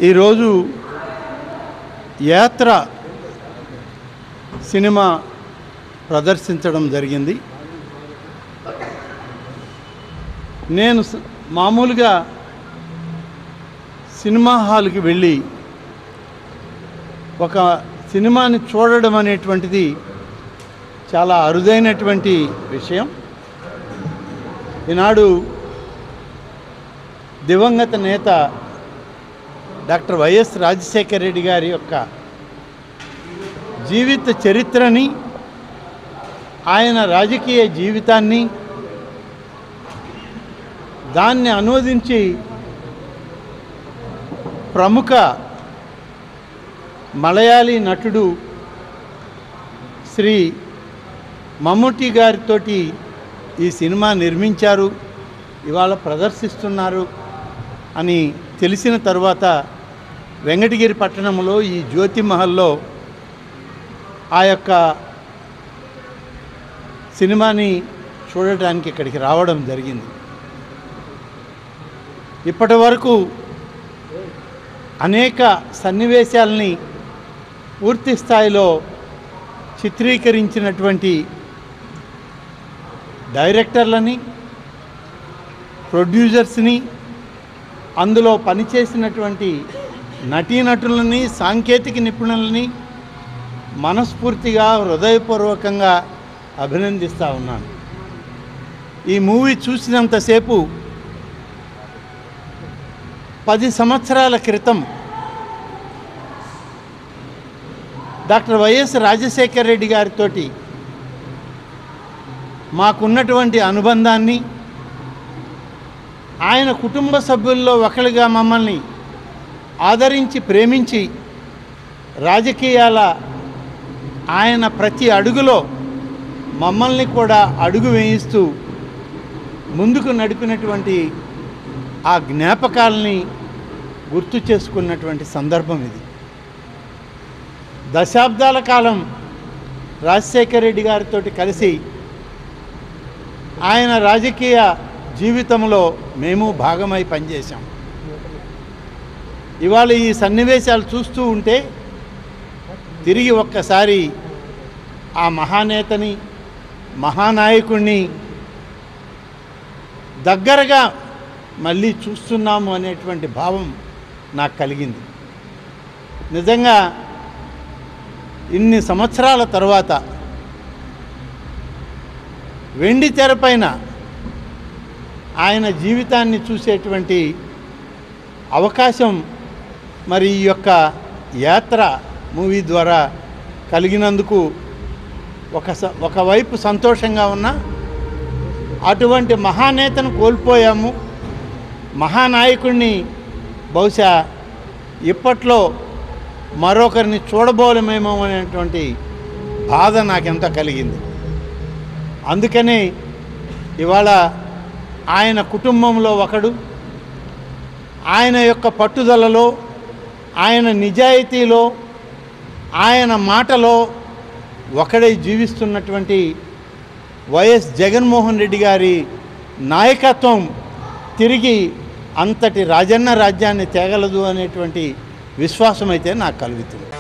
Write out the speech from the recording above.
ఈరోజు యాత్ర సినిమా ప్రదర్శించడం జరిగింది నేను స- మామూలుగా సినిమా హాల్కి వెళ్ళి ఒక సినిమాని చూడడం అనేటువంటిది చాలా అరుదైనటువంటి విషయం ఈనాడు దివంగత నేత డాక్టర్ వైఎస్ రాజశేఖర రెడ్డి గారి యొక్క జీవిత చరిత్రని ఆయన రాజకీయ జీవితాన్ని దాన్ని అనువదించి ప్రముఖ మలయాళీ నటుడు శ్రీ మమ్ముట్టి గారితోటి ఈ సినిమా నిర్మించారు ఇవాళ ప్రదర్శిస్తున్నారు అని తెలిసిన తర్వాత వెంకటగిరి పట్టణంలో ఈ జ్యోతి మహల్లో ఆ యొక్క సినిమాని చూడటానికి ఇక్కడికి రావడం జరిగింది ఇప్పటి వరకు అనేక సన్నివేశాలని పూర్తి స్థాయిలో చిత్రీకరించినటువంటి డైరెక్టర్లని ప్రొడ్యూసర్స్ని అందులో పనిచేసినటువంటి నటీనటులని సాంకేతిక నిపుణులని మనస్ఫూర్తిగా హృదయపూర్వకంగా అభినందిస్తూ ఉన్నాను ఈ మూవీ చూసినంతసేపు పది సంవత్సరాల క్రితం డాక్టర్ వైఎస్ రాజశేఖర్ రెడ్డి గారితోటి మాకున్నటువంటి అనుబంధాన్ని ఆయన కుటుంబ సభ్యుల్లో ఒకరిగా మమ్మల్ని ఆదరించి ప్రేమించి రాజకీయాల ఆయన ప్రతి అడుగులో మమ్మల్ని కూడా అడుగు వేయిస్తూ ముందుకు నడిపినటువంటి ఆ జ్ఞాపకాలని గుర్తు చేసుకున్నటువంటి సందర్భం ఇది దశాబ్దాల కాలం రాజశేఖర రెడ్డి గారితో కలిసి ఆయన రాజకీయ జీవితంలో మేము భాగమై పనిచేశాం ఇవాళ ఈ సన్నివేశాలు చూస్తూ ఉంటే తిరిగి ఒక్కసారి ఆ మహానేతని మహానాయకుడిని దగ్గరగా మళ్ళీ చూస్తున్నాము అనేటువంటి భావం నాకు కలిగింది నిజంగా ఇన్ని సంవత్సరాల తర్వాత వెండి తెరపైన ఆయన జీవితాన్ని చూసేటువంటి అవకాశం మరి ఈ యొక్క యాత్ర మూవీ ద్వారా కలిగినందుకు ఒక స- ఒకవైపు సంతోషంగా ఉన్నా అటువంటి మహానేతను కోల్పోయాము మహానాయకుడిని బహుశా ఇప్పట్లో మరొకరిని చూడబోలేమేమో అనేటువంటి బాధ నాకెంత కలిగింది అందుకనే ఇవాళ ఆయన కుటుంబంలో ఒకడు ఆయన యొక్క పట్టుదలలో ఆయన నిజాయితీలో ఆయన మాటలో ఒకడై జీవిస్తున్నటువంటి వైఎస్ జగన్మోహన్ రెడ్డి గారి నాయకత్వం తిరిగి అంతటి రాజన్న రాజ్యాన్ని తేగలదు అనేటువంటి విశ్వాసం అయితే నాకు కలుగుతుంది